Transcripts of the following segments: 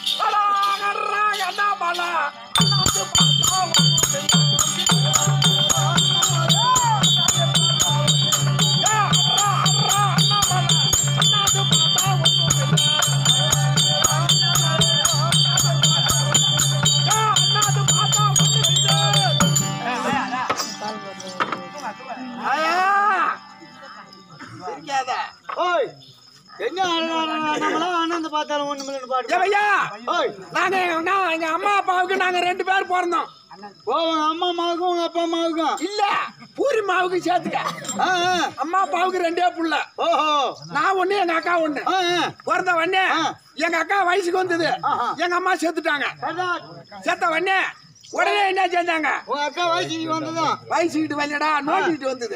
ஓய் என்ன நம்மளாம் ஆனந்த பார்த்தாலும் ஒண்ணு மில்லு பாட்டு ஏவையா ஓய் நாங்க எங்க எங்க அம்மா அப்பாவுக்கு நாங்க ரெண்டு பேர் பிறந்தோம் ஓ உங்க அம்மா அம்மாவுக்கும் உங்க அப்பா அம்மாவுக்கும் இல்ல பூரி மாவுக்கு சேர்த்துக்க ஆ, ஆ. அம்மா அப்பாவுக்கு ரெண்டே புள்ள ஓஹோ நான் ஒண்ணு எங்க அக்கா ஒண்ணு ஆ, ஆ. பிறந்த உடனே ஆ. எங்க அக்கா வயசுக்கு வந்தது ஆஹா. எங்க அம்மா செத்துட்டாங்க சர்தார், செத்த உடனே உடனே என்ன செஞ்சாங்க உங்க அக்கா வயசுக்கு வந்ததும் வயசுக்கிட்டு வரலடா நோட்டிக்கிட்டு வந்தது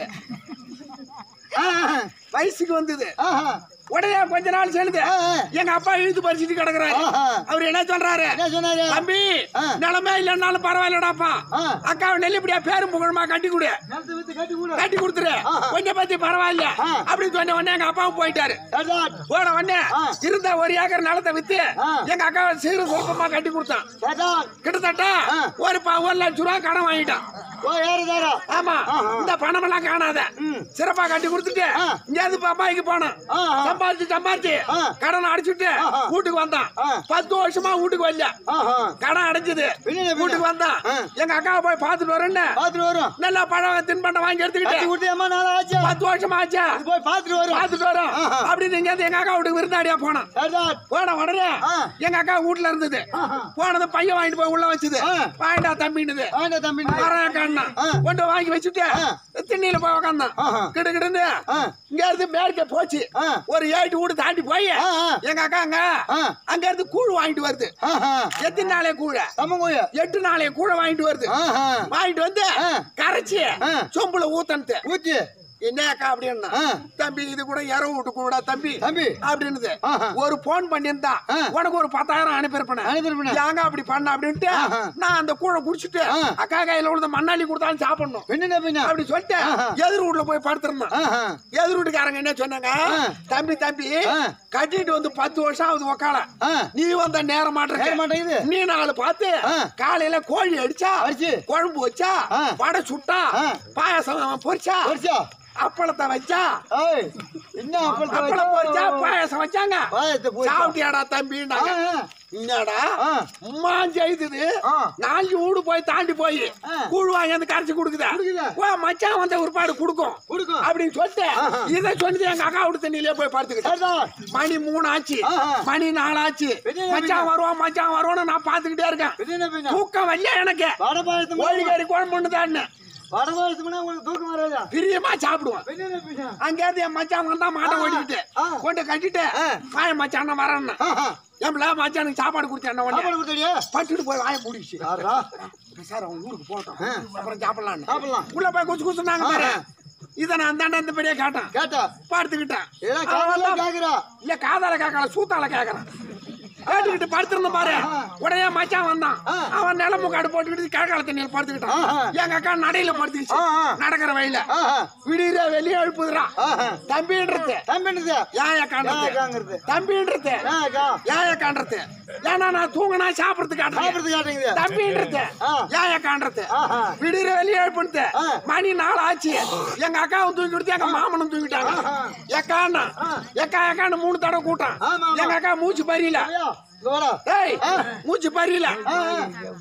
ஆ, ஆ. வயசுக்கு வந்தது ஆஹா. உடனே கொஞ்ச நாள் செல்லுது ஆ, ஆ. எங்க அப்பா இழுத்து பறிச்சுட்டு கிடக்குறாரு ஆஹா. அவர் என்ன சொல்றாரு என்ன சொன்னாரு தம்பி ஆ. நிலமே இல்லைன்னாலும் பரவாயில்லடாப்பா ஆ. அக்காவை நெல்லிப்படியா பேரும் புகழமா கட்டி கொடு நிலத்தை வித்து கட்டி கூட கட்டி கொடுத்துரு ஆஹா. கொஞ்சம் பத்தி பரவாயில்ல ஆ. அப்படின்னு சொன்ன உடனே எங்க அப்பாவும் போயிட்டாரு சர்தார், போன உடனே ஆ. இருந்த ஒரு ஏக்கர் நிலத்தை வித்து ஆ. எங்க அக்காவை சீரு சொற்பமா கட்டி கொடுத்தான் சர்தார். கிட்டத்தட்ட ஆ. ஒரு ப- ஒரு லட்சம் ரூபா கடன் வாங்கிட்டான் ஓ ஏறுதாரா ஆமா ஆஹா. இந்த பணம் எல்லாம் காணாத ம். சிறப்பா கட்டி கொடுத்துட்டு ஆ. இங்க இருந்து பம்பாய்க்கு போனான் ஆஹா. சம்பாதிச்சு சம்பாதிச்சு ஆ. கடன் அடிச்சுட்டு ஆஹா. வீட்டுக்கு வந்தான் ஆ. பத்து வருஷமா வீட்டுக்கு வரல ஆஹா கடன் அடைஞ்சது பின்ன, பின்ன. வீட்டுக்கு வந்தான் ஆ. எங்க அக்காவை போய் பார்த்துட்டு வரேன்னு பாத்துட்டு வரும் நல்லா பழம் தின்பண்டம் வாங்கி கட்டி எடுத்துக்கிட்டு கொடுத்து அம்மா நாளா ஆச்சா பத்து வருஷமா ஆச்சா இது போய் பாத்துட்டு வரும் பார்த்துட்டு வரோம் ஆஹா. அப்படின்னு இங்க இருந்து எங்க அக்கா வீட்டுக்கு விருந்தாடியா போனான் சர்தார் போன உடனே ஆ. எங்க அக்கா வீட்டுல இருந்தது ஆஹா. போனது பையன் வாங்கிட்டு போய் உள்ள வச்சது ஆ. வாங்கிட்டா தம்பின்னுது ஆண்ட தம்பி வரேன் அக்கான்னா ஆ. கொண்டு வாங்கி வச்சுட்டு ஆ. திண்ணியில போய் உக்காந்தான் ஆஹா. கிடு கிடுன்னு ஆ. இங்க இருந்து மேற்கே போச்சு ஆ. ஒரு ஏட்டு வீடு தாண்டி போய் ஆ, ஆ. எங்க அக்கா அங்க ஆ. அங்க இருந்து கூழ் வாங்கிட்டு வருது ஆஹா எத்தனை நாளே கூழ தம்மங்கோய எட்டு நாளே கூழ வாங்கிட்டு வருது ஆஹா வாங்கிட்டு வந்து ஆ. கரைச்சி ஆ. சொம்புல ஊத்தன்ட்டு ஊத்தி என்ன அக்கா அப்படின்னா ஆ. தம்பி இது கூட இரவு விட்டு கூடா தம்பி தம்பி அப்படின்னுது ஆஹா. ஒரு போன் பண்ணியிருந்தா ஆ. உனக்கு ஒரு பத்தாயிரம் அனுப்பியிருப்பேன் அனுப்பியிருப்பேனே. ஏங்க அப்படி பண்ண அப்படின்ட்டு ஆஹா. நான் அந்த கூழ குடிச்சிட்டு ஆ. அக்கா கையில உள்ள மண்ணாளி கொடுத்தாலும் சாப்பிடணும் பின்ன பின்ன அப்படி சொல்லிட்டு ஆஹா. எதிர் வீட்டுல போய் படுத்திருந்தான் ஆஹா எதிர் வீட்டுக்காரங்க என்ன சொன்னாங்க ஆ. தம்பி தம்பி ஆ. கட்டிட்டு வந்து பத்து வருஷம் ஆகுது உக்கால ஆ நீ வந்த நேரம் ஏற மாட்டேன் மாட்டேங்குது நீ நாலு பார்த்து ஆ. காலையில கோழி அடிச்சா அடிச்சு. குழம்பு வச்சா ஆ. வடை சுட்டா ஆ. பாயாசம் பொரிச்சா வருஷா அப்பளத்தை வச்சா ஏய் என்ன அப்பளத்தை அப்பளம் பொரிச்சா வச்சா பாயாசம் வச்சாங்க பாயத்தை போய் சாப்பிட்டியாடா தம்பின்னாங்க ஆ, ஆ. என்னடா ஆ. அம்மா செய்தது ஆ. நாலு வீடு போய் தாண்டி போய் ஆ. கூழ் வாங்கி வந்து கரைச்சு கொடுக்குதா கொடுக்குதா? வா மச்சான் வந்த ஒருபாடு கொடுக்கும் கொடுக்கும். அப்படின்னு சொல்லிட்டு ஆஹா. இதை சொன்னது எங்க அக்கா விட்டு தண்ணியிலே போய் படுத்துக்கிட்டேன் சர்தார் மணி மூணு ஆச்சு ஆஹா. மணி நாலு ஆச்சு பெரிய மச்சான் வருவான் மச்சான் வருவான்னு நான் பாத்துக்கிட்டே இருக்கேன் பின்ன பின்ன தூக்கம் வரல எனக்கு வடை பாயசம் கோழிக்கறி குழம்புன்னு தான் வடை பாயசம்னா உங்களுக்கு தூக்கம் வராதா பிரியமா சாப்பிடுவேன் பின்ன பின்ன அங்க இருந்து என் மச்சான் வந்தா மாட்டை ஆ. ஓடிக்கிட்டு ஆ. கொண்டு கட்டிட்டு ஆ. வாய மச்சான் நான் வரேன்னு ஆஹா எம்பள மச்சானுக்கு சாப்பாடு கொடுத்தேன் உடனே சாப்பாடு கொடுத்தடியா பட்டுட்டு போய் வாய மூடிச்சு யாரா சார் அவன் ஊருக்கு போட்டோம் ஆ. அப்புறம் சாப்பிடலான்னு சாப்பிடலாம் உள்ள போய் குச்சு குச்சுனாங்க பாரு ஆ. இதை நான் அந்தாண்ட இந்த படியே கேட்டேன் கேட்டா படுத்துக்கிட்டேன் இதெல்லாம் அவன் காதல வந்தான். கேக்குறா இல்ல காதால கேட்கல சூத்தால கேட்கறான் கேட்டுக்கிட்டு படுத்திருந்தோம் பாரு ஆஹா. உடனே மச்சான் வந்தான் ஆ. அவன் நிலமு காடு போட்டுக்கிட்டு கிழக்கால தண்ணியில் படுத்துக்கிட்டான் ஆஹா. எங்க அக்கா நடையில படுத்துக்கிச்சு ஆ, ஆ. நடக்கிற வழியில ஆஹா விடிகிற வெளியே எழுப்புதுடா ஆஹா தம்பின்றது தம்பின்றது ஏன் காண்றது ஏக்காங்கிறது தம்பின்றது ஏக்கா ஏன் காண்றது ஏன்னா நான் தூங்கினா சாப்பிடறதுக்கு காட்டுறேன் சாப்பிடுறது காட்டுங்க தம்பின்றது ஆ. ஏன் காண்றது ஆஹா விடிகிற வெளியே எழுப்புனது ஆ. மணி நாலு ஆச்சு எங்க அக்காவும் தூங்கி கொடுத்து எங்க மாமனும் தூங்கிட்டாங்க ஆஹா. எக்கான்னா ஆ. எக்கா எக்கான்னு மூணு தடவை கூட்டம் ஆமா, ஆமா. எங்க அக்கா மூச்சு பறியல ஐயா இங்க வாடா ஏய் மூச்சு பறியல ஆ, ஆ.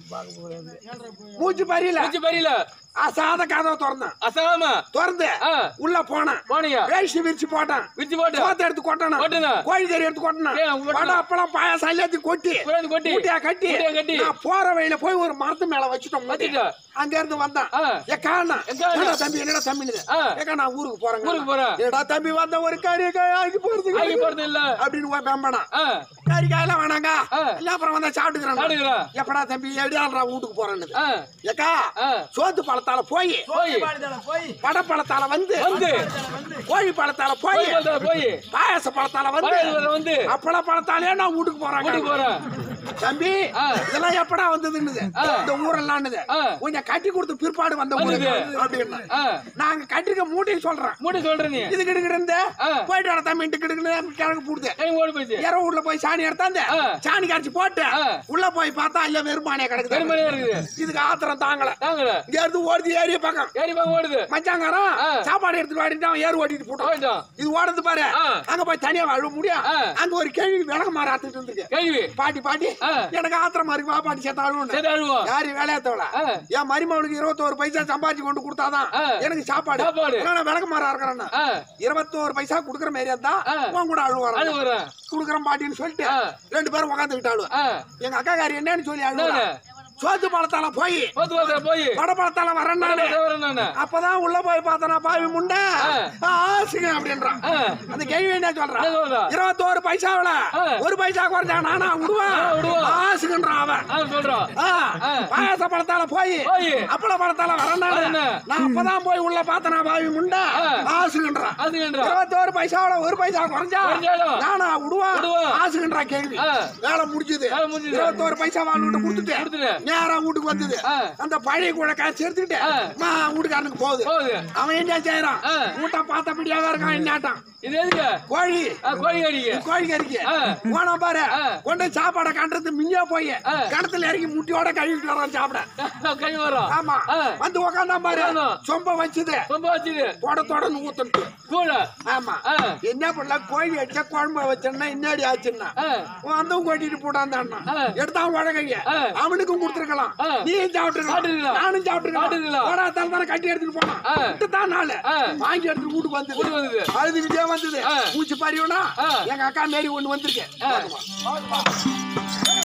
மூச்சு பறியல மூச்சு பரியல அசாத கதவை திறந்தான் அசாம திறந்து ஆ. உள்ள போனான் போனீங்க வேஷ்டி விரிச்சு போட்டான் விரிச்சு போட்டு சோத்தை எடுத்து கொட்டணும் கொட்டுன. கோழி கறி எடுத்து கொட்டணும் ஏன் கொட்டணும்? வடை அப்பளம் பாயாசம் எல்லாத்தையும் கொட்டி கொண்டாந்து கொட்டி. மூட்டையா கட்டி மூட்டையா கட்டி. நான் போற வழியில போய் ஒரு மரத்து மேல வச்சுட்டோம் வச்சுட்ட. அங்க இருந்து வந்தான் ஆ. எக்கானா எக்கா. என்னடா தம்பி என்னடா தம்பி ஆ. ஏக்கா நான் ஊருக்கு போறேன் ஊருக்கு போறேன். ஏடா தம்பி வந்த ஒரு கறி காய் ஆகி போறது ஆகி போறது இல்ல அப்படின்னு போய் பெம்பனா ஆ, கறி காயெல்லாம் வேணாங்க ஆ. இல்ல அப்புறம் வந்தா சாப்பிட்டுக்கிறேன் சாப்பிட்டுக்கிறேன். எப்படா தம்பி எப்படியாடுறா வீட்டுக்கு போறேன்னு ஆ, ஏக்கா ஆ. சோத்து பழத்தால போய் போய் படப்பழத்தால வந்து வந்து கோழி பழத்தால போய் போய் போய், போய் பாயாச பழத்தால வந்து பாயாச பழத்தால வந்து அப்பள பழத்தாலே நான் வீட்டுக்கு போறேன் வீட்டுக்கு போறேன் தம்பி ஆ. இதெல்லாம் எப்படா வந்ததுன்னுது ஆ. இந்த ஊரெல்லாம்னுது ஆ. கொஞ்சம் கட்டி கொடுத்து பிற்பாடு வந்த ஊரு வந்தது. அப்படின்னு ஆ, நாங்க கட்டிருக்க மூட்டையை சொல்றேன் மூடி சொல்ற நீ இது கிடுக்கிட்டு ஆ. போயிட்டு வர தம்பி இட்டு கிடுக்குன்னு கிழக்கு போடுது டைம் ஓடி போச்சு இரவு உள்ள போய் சாணி எடுத்தாந்து ஆ. சாணி கரைச்சு போட்டு ஆ. உள்ள போய் பார்த்தா இல்ல வெறுமானே கிடக்குது பெருமலையா இருக்குது இதுக்கு ஆத்திரம் தாங்கல தாங்கல இங்க இருந்து ஓடுது ஏரிய பக்கம் ஏறி பாக்க ஓடுது மச்சாங்காரன் ஆ. சாப்பாடு எடுத்துட்டு வாடிட்டு அவன் ஏறு ஓட்டிட்டு போட்டான் போயிட்டோம் இது ஓடுது பாரு ஆ. அங்க போய் தனியா வாழ முடியும் ஆ. அங்க ஒரு கேள்வி விளக்க மாற ஆத்துட்டு இருந்துருக்கு கேள்வி பாட்டி பாட்டி ஆ. எனக்கு ஆத்திரமா இருக்கு வா பாட்டி சேர்த்தாலும் சரி அழுவோம் யாரு வேலையாத்தவள ஆ. என் மருமகனுக்கு இருபத்தோரு பைசா சம்பாதிச்சு கொண்டு கொடுத்தாதான் ஆ. எனக்கு சாப்பாடு சாப்பாடு. ஆனா நான் விளக்க மாற இருக்கிறேன் ஆ, இருபத்தோரு பைசா குடுக்குற மாதிரி இருந்தா ஆ. உன் கூட அழுவாங்க அழு வரேன் குடுக்குறேன் பாட்டின்னு சொல்லிட்டு ஆ. ரெண்டு பேரும் உட்காந்துக்கிட்டாலும் ஆ, எங்க அக்கா காரி என்னன்னு சொல்லி அழுவா என்னன்னு? சோத்து பழத்தால போய் போத்து போத்து போய் வட பழத்தால வரேன் நானு வரேன் நானு அப்பதான் உள்ள போய் பார்த்தனா பாவி முண்டை ஆ. ஆசிங்க அப்படின்றான் ஆ, அந்த கேள்வி என்ன சொல்றான் என்ன சொல்றான்? இருபத்தோரு பைசாவுல ஆ. ஒரு பைசா குறைஞ்சா நானா விடுவேன் ஆ, விடுவான். ஆசுகன்றான் அவன் ஆ, சொல்றான் ஆ, ஆ. பாயாச பழத்தால போய் போய் அப்பள பழத்தால வரேன் வரேன். நான் அப்பதான் போய் உள்ள பார்த்தனா பாவி முண்டை ஆ. ஆசுகன்றான் அதுங்கன்றா இருபத்தோரு பைசாவுல ஒரு பைசா குறைஞ்சா குறைஞ்சாலும் நானா விடுவேன் விடுவேன். ஆசுகன்றா கேள்வி ஆ. வேலை முடிஞ்சது வேலை முடிஞ்சுது. இருபத்தோரு பைசா வாழ் கொடுத்துட்டு கொடுத்துட்டு. நேரா வீட்டுக்கு வந்தது ஆ. அந்த பழைய கூட காசு எடுத்துக்கிட்டு ஆ. மா வீட்டுக்காரனுக்கு போகுது போகுது அவன் என்ன செய்யறான் ஆ. வீட்டை பார்த்தபடியாக இருக்கான் என்னாட்டான் இது எதுக்கு கோழி ஆ, கோழி கறிக்கு கோழி கறிக்கு ஆ. போனா பாரு ஆ. கொண்டு சாப்பாடை கண்டது மிஞ்சா போய் ஆ. கடத்துல இறங்கி முட்டியோட கழுவிட்டு வரான் சாப்பிட கை வரும் ஆமா ஆ. வந்து உக்காந்தான் பாரு உக்காந்தான். சொம்ப வச்சுது ரொம்ப வச்சுது தொட தொடன்னு ஊத்துட்டு கூட ஆமா ஆ. என்ன பண்ணல கோழி அடிச்சா குழம்பு வச்சேன்னா இன்னடி ஆச்சுன்னா ஆ, வந்தவன் கொட்டிட்டு போட்டான் ஆ. எடுத்தான் உழகைய ஆ. அவனுக்கும் கொடுத்துருக்கலாம் ஆ. நீயும் சாப்பிட்டுருக்கலாம் சாப்பிட்டுருக்கலாம். நானும் சாப்பிட்டுருக்கலாம் சாப்பிட்டுருக்கலாம். போடா தலைதான கட்டி எடுத்துட்டு போனான் ஆ. தான் நாளு ஆ. வாங்கி எடுத்து வீட்டுக்கு வந்தது வீட்டுக்கு வந்தது. அழுதுகிட்டே வந்தது ஆ. பூச்சி பறியோனா ஆ. எங்க அக்கா மாரி ஒண்ணு வந்திருக்கு ஆ. பாத்துமா.